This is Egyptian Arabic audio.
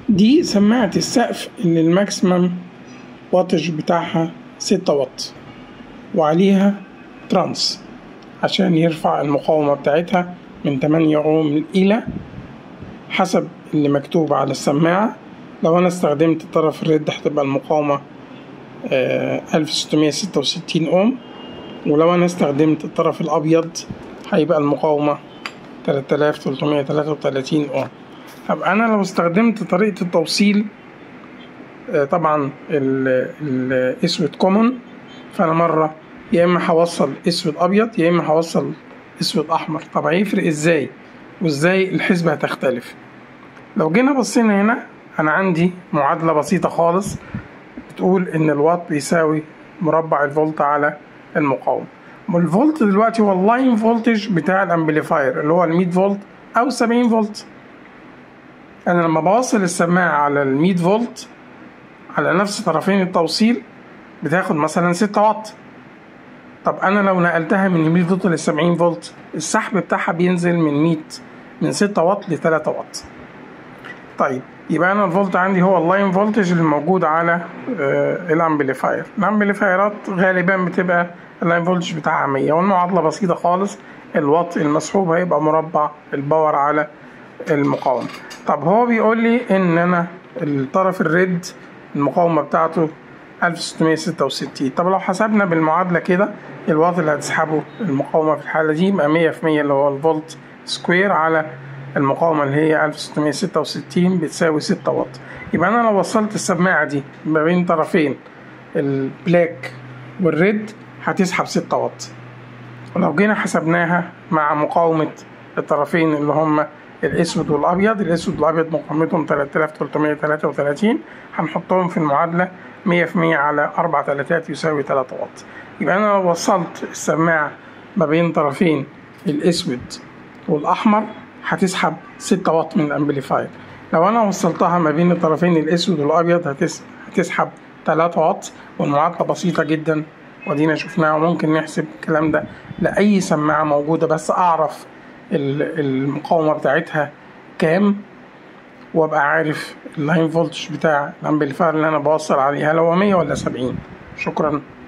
دي سماعة السقف اللي الماكسيمم واتج بتاعها ستة واط وعليها ترانس عشان يرفع المقاومة بتاعتها من 8 أوم إلى حسب اللي مكتوب على السماعة لو أنا استخدمت طرف الريد هتبقى المقاومة ألف ستمية ستة وستين أوم ولو أنا استخدمت الطرف الأبيض هيبقى المقاومة تلاتة آلاف تلتمية تلاتة وتلاتين أوم طب أنا لو استخدمت طريقة التوصيل طبعا الأسود كومون فأنا مرة يا إما هوصل أسود أبيض يا إما هوصل أسود أحمر طب هيفرق إزاي وإزاي الحسبة هتختلف لو جينا بصينا هنا أنا عندي معادلة بسيطة خالص بتقول إن الوات بيساوي مربع الفولت على المقاومة والفولت دلوقتي هو اللاين فولتج بتاع الامبليفاير اللي هو ال 100 فولت او 70 فولت انا لما بوصل السماعة على ال 100 فولت على نفس طرفين التوصيل بتاخد مثلا 6 واط طب انا لو نقلتها من 100 فولت ل 70 فولت السحب بتاعها بينزل من 100 من 6 واط ل 3 واط طيب يبقى انا الفولت عندي هو اللاين فولتج اللي موجود على آه الامبليفاير الامبليفايرات غالبا بتبقى اللاين فولتج بتاعها 100 والمعادلة بسيطة خالص الوات المسحوب هيبقى مربع الباور على المقاومة طب هو بيقول لي ان انا الطرف الريد المقاومة بتاعته 1666 طب لو حسبنا بالمعادلة كده الوات اللي هتسحبه المقاومة في الحالة دي يبقى 100 في 100 اللي هو الفولت سكوير على المقاومة اللي هي 1666 بتساوي 6 واط يبقى أنا لو وصلت السماعة دي ما بين طرفين البلاك والريد هتسحب 6 واط ولو جينا حسبناها مع مقاومة الطرفين اللي هما الأسود والأبيض الأسود والأبيض مقاومتهم 3333 هنحطهم في المعادلة 100 في 100 على أربع تلاتات يساوي 3 واط يبقى أنا لو وصلت السماعة ما بين طرفين الأسود والأحمر هتسحب 6 واط من الأمبليفاير لو أنا وصلتها ما بين الطرفين الأسود والأبيض هتسحب 3 واط والمعادلة بسيطة جدا ودينا شفناها وممكن نحسب الكلام ده لأي سماعة موجودة بس أعرف المقاومة بتاعتها كام وابقى عارف اللاين فولتج بتاع الامبليفاير اللي انا بوصل عليه هل هو 100 ولا 70 شكرا